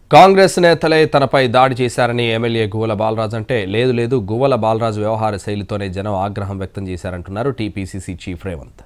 కాంగ్రెస్ నేతలే తనపై దాడి చేశారని ఎమ్మెల్యే గువ్వల బాలరాజు అంటే లేదు లేదు గువ్వల బాలరాజు వ్యవహార శైలితోనే జనం ఆగ్రహం వ్యక్తం చేశారంటున్నారు టీపీసీసీ చీఫ్ రేవంత్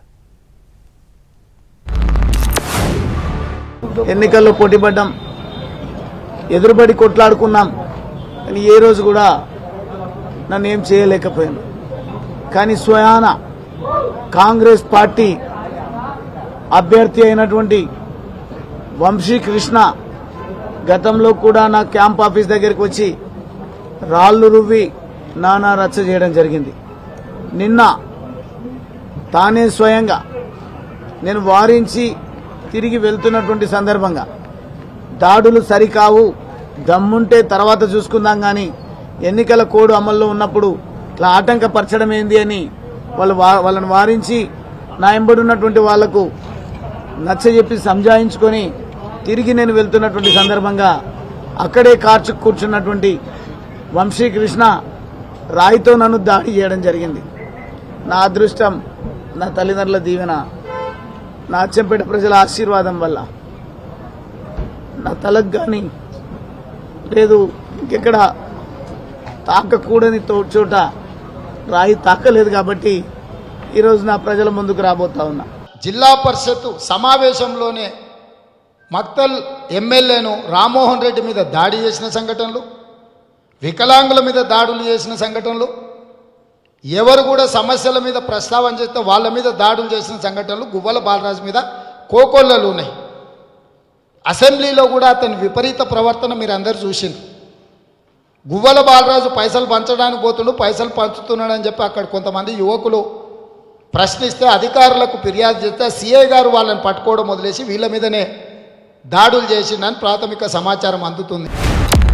ఎన్నికల్లో పోటీపడ్డాం ఎదురుబడి కొట్లాడుకున్నాం కానీ ఏ రోజు కూడా నన్ను ఏం చేయలేకపోయాను కానీ స్వయాన కాంగ్రెస్ పార్టీ అభ్యర్థి అయినటువంటి వంశీ కృష్ణ గతంలో కూడా నా క్యాంప్ ఆఫీస్ దగ్గరికి వచ్చి రాళ్ళు రువ్వి నానా రచ్చ చేయడం జరిగింది నిన్న తానే స్వయంగా నేను వారించి తిరిగి వెళ్తున్నటువంటి సందర్భంగా దాడులు సరికావు దమ్ముంటే తర్వాత చూసుకుందాం కానీ ఎన్నికల కోడ్ అమల్లో ఉన్నప్పుడు ఇట్లా ఆటంకపరచడం ఏంది అని వాళ్ళు వా- వాళ్ళని వారించి నా ఎంబడి ఉన్నటువంటి వాళ్లకు నచ్చజెప్పి సంజాయించుకొని తిరిగి నేను వెళ్తున్నటువంటి సందర్భంగా అక్కడే కార్చు కూర్చున్నటువంటి వంశీకృష్ణ రాయితో నన్ను దాడి చేయడం జరిగింది నా అదృష్టం నా తల్లిదండ్రుల దీవెన నా అచ్చంపేట ప్రజల ఆశీర్వాదం వల్ల నా తలకు కానీ లేదు ఇంకెక్కడ తాకకూడని తో- చోట రాయి తాకలేదు కాబట్టి ఈరోజు నా ప్రజల ముందుకు రాబోతా ఉన్నా జిల్లా పరిషత్ సమావేశంలోనే మక్తల్ ఎమ్మెల్యేను రామ్మోహన్ రెడ్డి మీద దాడి చేసిన సంఘటనలు వికలాంగుల మీద దాడులు చేసిన సంఘటనలు ఎవరు కూడా సమస్యల మీద ప్రస్తావన చేస్తే వాళ్ళ మీద దాడులు చేసిన సంఘటనలు గువ్వల బాలరాజు మీద కోకొల్లలు ఉన్నాయి అసెంబ్లీలో కూడా అతని విపరీత ప్రవర్తన మీరు అందరు చూసింది గువ్వల బాలరాజు పైసలు పంచడానికి పోతుండు పైసలు పంచుతున్నాడని చెప్పి అక్కడ కొంతమంది యువకులు ప్రశ్నిస్తే అధికారులకు ఫిర్యాదు చేస్తే సిఐ గారు వాళ్ళని పట్టుకోవడం వదిలేసి వీళ్ళ మీదనే దాడులు చేసిండని ప్రాథమిక సమాచారం అందుతుంది